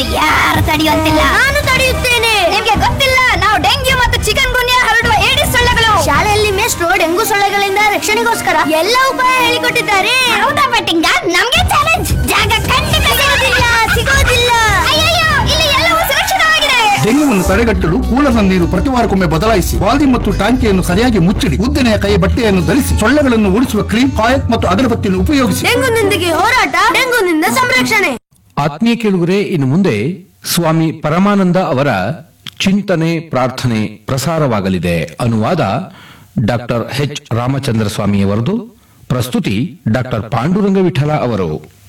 ನಮ್ಮನ್ನು ಯಾರು ತಡೆಯುವಂತಿಲ್ಲ ನಾನು ತಡೆಯುತ್ತೇನೆ ನಿಮ್ಗೆ ಗೊತ್ತಿಲ್ಲ ನಾವು ಡೆಂಗ್ಯೂ ಮತ್ತು ಚಿಕನ್ ಗುನ್ಯಾ ಹರಡುವ ಏಡಿಸ್ ಸೊಳ್ಳೆಗಳು ಶಾಲೆಯಲ್ಲಿ ಮೇಷ್ಟ್ರು ಡೆಂಗು ಸೊಳ್ಳೆಗಳಿಂದ ರಕ್ಷಣೆಗೋಸ್ಕರ ಎಲ್ಲ ಉಪಾಯ ಹೇಳಿಕೊಟ್ಟಿದ್ದಾರೆ ಹೌದಾ ಬಟ್ಟಿಂಗ ನಮ್ಗೆ ಚಾಲೆಂಜ್ ಜಾಗ ಖಂಡಿತ ಸಿಗೋದಿಲ್ಲ ಸಿಗೋದಿಲ್ಲ ಅಯ್ಯಯ್ಯೋ ಇಲ್ಲಿ ಎಲ್ಲವೂ ಸುರಕ್ಷಿತವಾಗಿದೆ ಡೆಂಗ್ಯೂವನ್ನು ತಡೆಗಟ್ಟಲು ಕೂಲರ್ನ ನೀರು ಪ್ರತಿವಾರಕ್ಕೊಮ್ಮೆ ಬದಲಾಯಿಸಿ ಬಾಲ್ದಿ ಮತ್ತು ಟಾಂಕಿಯನ್ನು ಸರಿಯಾಗಿ ಮುಚ್ಚಿಡಿ ಉದ್ದನೆಯ ಕೈ ಬಟ್ಟೆಯನ್ನು ಧರಿಸಿ ಸೊಳ್ಳೆಗಳನ್ನು ಓಡಿಸುವ ಕ್ರೀಮ್ ಕಾಯಕ್ ಮತ್ತು ಅಗರಬತ್ತಿಯನ್ನು ಉಪಯೋಗಿಸಿ ಡೆಂಗುನೊಂದಿಗೆ ಹೋರಾಟ ಡೆಂಗುನಿಂದ ಸಂರಕ್ಷಣೆ ಆತ್ಮೀಯ ಕೇಳುಗರೆ ಇನ್ನು ಮುಂದೆ ಸ್ವಾಮಿ ಪರಮಾನಂದ ಅವರ ಚಿಂತನೆ ಪ್ರಾರ್ಥನೆ ಪ್ರಸಾರವಾಗಲಿದೆ ಅನುವಾದ ಡಾಕ್ಟರ್ ಎಚ್ ರಾಮಚಂದ್ರ ಸ್ವಾಮಿಯವರದು ಪ್ರಸ್ತುತಿ ಡಾಕ್ಟರ್ ಪಾಂಡುರಂಗ ವಿಠಲ ಅವರು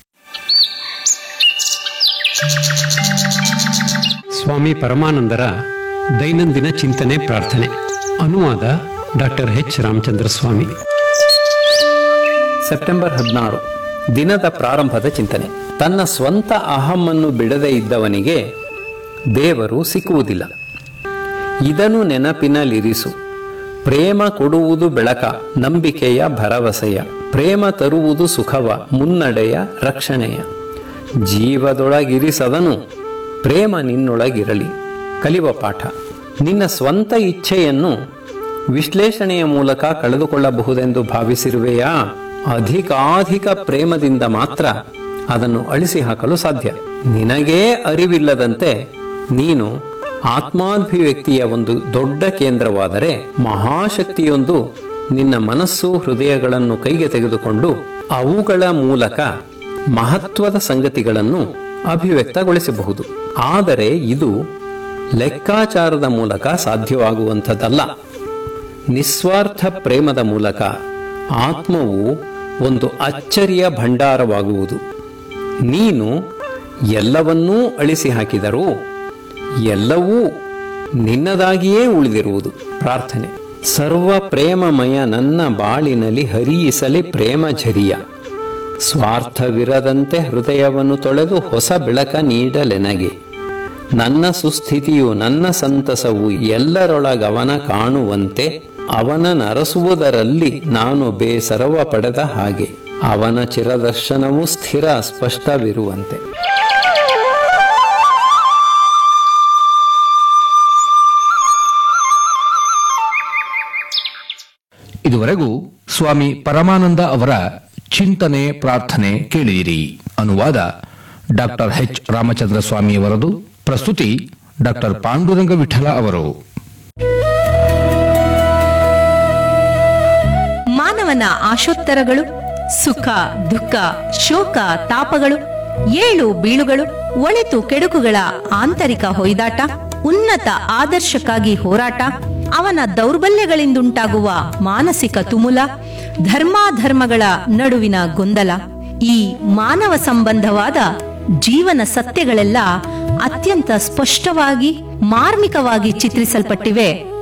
ಸ್ವಾಮಿ ಪರಮಾನಂದರ ದೈನಂದಿನ ಚಿಂತನೆ ಪ್ರಾರ್ಥನೆ ಅನುವಾದ doctor H Ramachandra Swamy September ಹದಿನಾರು ದಿನದ ಪ್ರಾರಂಭದ ಚಿಂತನೆ ತನ್ನ ಸ್ವಂತ ಅಹಮ್ಮನ್ನು ಬಿಡದೇ ಇದ್ದವನಿಗೆ ದೇವರು ಸಿಕ್ಕುವುದಿಲ್ಲ ಇದನ್ನು ನೆನಪಿನಲ್ಲಿರಿಸು ಪ್ರೇಮ ಕೊಡುವುದು ಬೆಳಕ ನಂಬಿಕೆಯ ಭರವಸೆಯ ಪ್ರೇಮ ತರುವುದು ಸುಖವ ಮುನ್ನಡೆಯ ರಕ್ಷಣೆಯ ಜೀವದೊಳಗಿರಿಸದನು ಪ್ರೇಮ ನಿನ್ನೊಳಗಿರಲಿ ಕಲಿಯುವ ಪಾಠ ನಿನ್ನ ಸ್ವಂತ ಇಚ್ಛೆಯನ್ನು ವಿಶ್ಲೇಷಣೆಯ ಮೂಲಕ ಕಳೆದುಕೊಳ್ಳಬಹುದೆಂದು ಭಾವಿಸಿರುವೆಯಾ ಅಧಿಕಾಧಿಕ ಪ್ರೇಮದಿಂದ ಮಾತ್ರ ಅದನ್ನು ಅಳಿಸಿ ಹಾಕಲು ಸಾಧ್ಯ ನಿನಗೇ ಅರಿವಿಲ್ಲದಂತೆ ನೀನು ಆತ್ಮಾಭಿವ್ಯಕ್ತಿಯ ಒಂದು ದೊಡ್ಡ ಕೇಂದ್ರವಾದರೆ ಮಹಾಶಕ್ತಿಯೊಂದು ನಿನ್ನ ಮನಸ್ಸು ಹೃದಯಗಳನ್ನು ಕೈಗೆ ತೆಗೆದುಕೊಂಡು ಅವುಗಳ ಮೂಲಕ ಮಹತ್ವದ ಸಂಗತಿಗಳನ್ನು ಅಭಿವ್ಯಕ್ತಗೊಳಿಸಬಹುದು ಆದರೆ ಇದು ಲೆಕ್ಕಾಚಾರದ ಮೂಲಕ ಸಾಧ್ಯವಾಗುವಂಥದ್ದಲ್ಲ ನಿಸ್ವಾರ್ಥ ಪ್ರೇಮದ ಮೂಲಕ ಆತ್ಮವು ಒಂದು ಅಚ್ಚರಿಯ ಭಂಡಾರವಾಗುವುದು ನೀನು ಎಲ್ಲವನ್ನೂ ಅಳಿಸಿ ಹಾಕಿದರೂ ಎಲ್ಲವೂ ನಿನ್ನದಾಗಿಯೇ ಉಳಿದಿರುವುದು ಪ್ರಾರ್ಥನೆ ಸರ್ವ ಪ್ರೇಮಮಯ ನನ್ನ ಬಾಳಿನಲ್ಲಿ ಹರಿಯಿಸಲಿ ಪ್ರೇಮ ಝರಿಯ ಸ್ವಾರ್ಥವಿರದಂತೆ ಹೃದಯವನ್ನು ತೊಳೆದು ಹೊಸ ಬೆಳಕ ನೀಡಲೆನಗೆ ನನ್ನ ಸುಸ್ಥಿತಿಯು ನನ್ನ ಸಂತಸವು ಎಲ್ಲರೊಳಗವನ ಕಾಣುವಂತೆ ಅವನ ನರಸುವುದರಲ್ಲಿ ನಾನು ಬೇಸರವ ಪಡೆದ ಹಾಗೆ ಅವನ ಚಿರದರ್ಶನವು ಸ್ಥಿರ ಸ್ಪಷ್ಟವಿರುವಂತೆ ಇದುವರೆಗೂ ಸ್ವಾಮಿ ಪರಮಾನಂದ ಅವರ ಚಿಂತನೆ ಪ್ರಾರ್ಥನೆ ಕೇಳಿದಿರಿ ಅನುವಾದ ಡಾಕ್ಟರ್ ಎಚ್ ರಾಮಚಂದ್ರ ಸ್ವಾಮಿಯವರದು ಪ್ರಸ್ತುತಿ ಡಾಕ್ಟರ್ ಪಾಂಡುರಂಗ ವಿಠಲ ಅವರು ಮಾನವನ ಆಶೋತ್ತರಗಳು ಸುಖ ದುಃಖ ಶೋಕ ತಾಪಗಳು ಏಳು ಬೀಳುಗಳು ಒಳಿತು ಕೆಡುಕುಗಳ ಆಂತರಿಕ ಹೊಯ್ದಾಟ ಉನ್ನತ ಆದರ್ಶಕ್ಕಾಗಿ ಹೋರಾಟ ಅವನ ದೌರ್ಬಲ್ಯಗಳಿಂದುಂಟಾಗುವ ಮಾನಸಿಕ ತುಮುಲ ಧರ್ಮಾಧರ್ಮಗಳ ನಡುವಿನ ಗೊಂದಲ ಈ ಮಾನವ ಸಂಬಂಧವಾದ ಜೀವನ ಸತ್ಯಗಳೆಲ್ಲ ಅತ್ಯಂತ ಸ್ಪಷ್ಟವಾಗಿ ಮಾರ್ಮಿಕವಾಗಿ ಚಿತ್ರಿಸಲ್ಪಟ್ಟಿವೆ